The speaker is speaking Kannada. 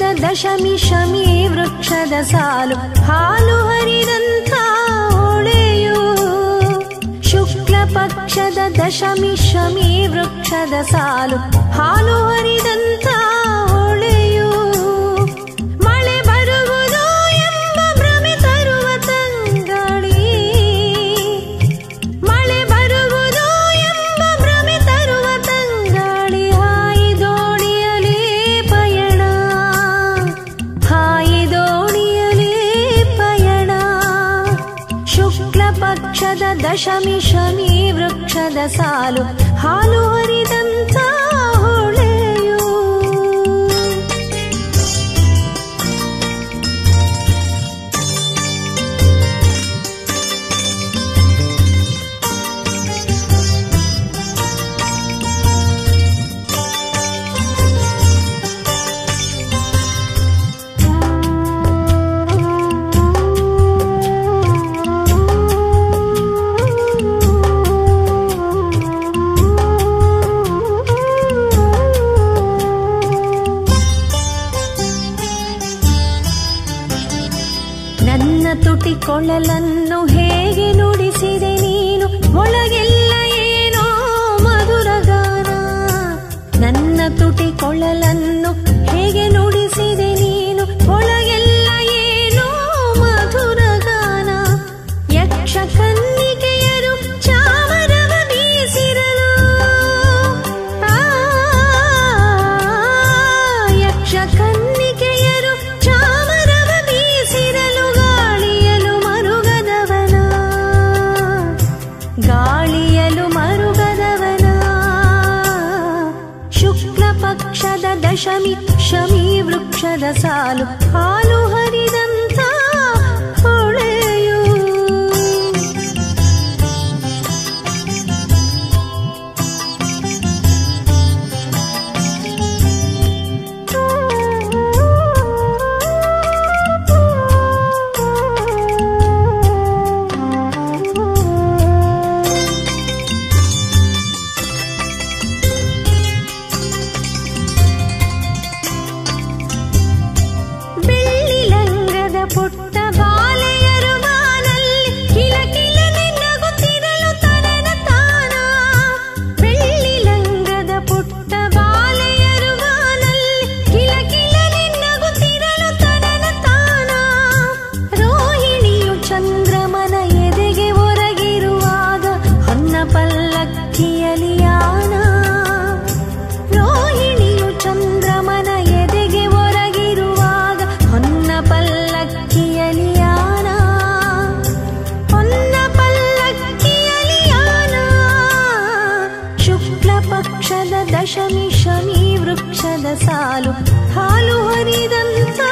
ದಶಮಿ ಶಮಿ ವೃಕ್ಷದ ಸಾಲು ಹಾಲು ಹರಿದಂಥ ಹೊಳೆಯು ಶುಕ್ಲ ಪಕ್ಷದ ದಶಮಿ ಶಮಿ ವೃಕ್ಷದ ಸಾಲು ಹಾಲು ಹರಿದಂಥ ಹೊಳೆಯು ಮಳೆ ಬರುವುದೋ ಎಂಬ ಭ್ರಮೆ ತರುವ ತಂಗಾಳಿ ಮಳೆ ಬರುವುದೋ ಎಂಬ ಭ್ರಮೆ ತರುವ ತಂಗಾಳಿ ಹಾಯಿದೋಣಿಯಲೇ ಪಯಣ ಹಾಯಿದೋಣಿಯಲೇ ಪಯಣ ಶುಕ್ಲ ಪಕ್ಷದ ದಶಮಿ ಶಮಿ ವೃಕ್ಷದ ಸಾಲು ಹಾಲು ಹರಿದಂಥ ಹೊಳೆಯು ನನ್ನ ತುಟಿ ಕೊಳಲನ್ನು ಹೇಗೆ ನುಡಿಸಿದೆ ನೀನು ಒಳಗೆಲ್ಲ ಏನೋ ಮಧುರ ಗಾನ ನನ್ನ ತುಟಿ ಕೊಳಲನ್ನು ಹೇಗೆ ನುಡಿಸಿದೆ ನೀನು ಒಳಗೆಲ್ಲ ಏನೋ ಮಧುರ ಗಾನ ಯಕ್ಷ ಕನ್ನಿಕೆಯರು ಚಾಮರವ ಬೀಸಿರಲು ಆ, ಯಕ್ಷ ಕನ್ನಿಕೆಯರು ಚಾಮರವ ಬೀಸಿರಲು ಗಾಳಿಯಲು ಮರುಗದವನ ಗಾಳಿಯಲು ಮರುಗದವನ ಶುಕ್ಲ ಪಕ್ಷದ ದಶಮಿ ಶಮಿ ವೃಕ್ಷದ ಸಾಲು ಹಾಲು ಹರಿದಂಥ ಹೊಳೆಯು ಬೆಳ್ಳಿ ಲಂಗದ ಪುಟ್ಟ ಬಾಲೆಯರು ಬಾನಲ್ಲಿ ಕಿಲಕಿಲನೆ ನಗುತ್ತಿರಲು ತನನ ತಾನ ಬೆಳ್ಳಿ ಲಂಗದ ಪುಟ್ಟ ಬಾಲೆಯರು ಬಾನಲ್ಲಿ ಕಿಲಕಿಲನೆ ನಗುತ್ತಿರಲು ತನನ ತಾನ ರೋಹಿಣಿಯು ಚಂದ್ರಮನ ಎದೆಗೆ ಒರಗಿರುವಾಗ ಹೊನ್ನ ಪಲ್ಲಕ್ಕಿಯಲಿ ಯಾನ ರೋಹಿಣಿಯು ಚಂದ್ರಮನ ಎದೆಗೆ ಒರಗಿರುವಾಗ ಹೊನ್ನ ಪಲ್ಲಕ್ಕಿಯಲಿ ಯಾನ ಹೊನ್ನ ಪಲ್ಲಕ್ಕಿಯಲಿ ಯಾನ ಶುಕ್ಲ ಪಕ್ಷದ ದಶಮಿ ಶಮಿ ವೃಕ್ಷದ ಸಾಲು ಹಾಲು ಹರಿದಂಥ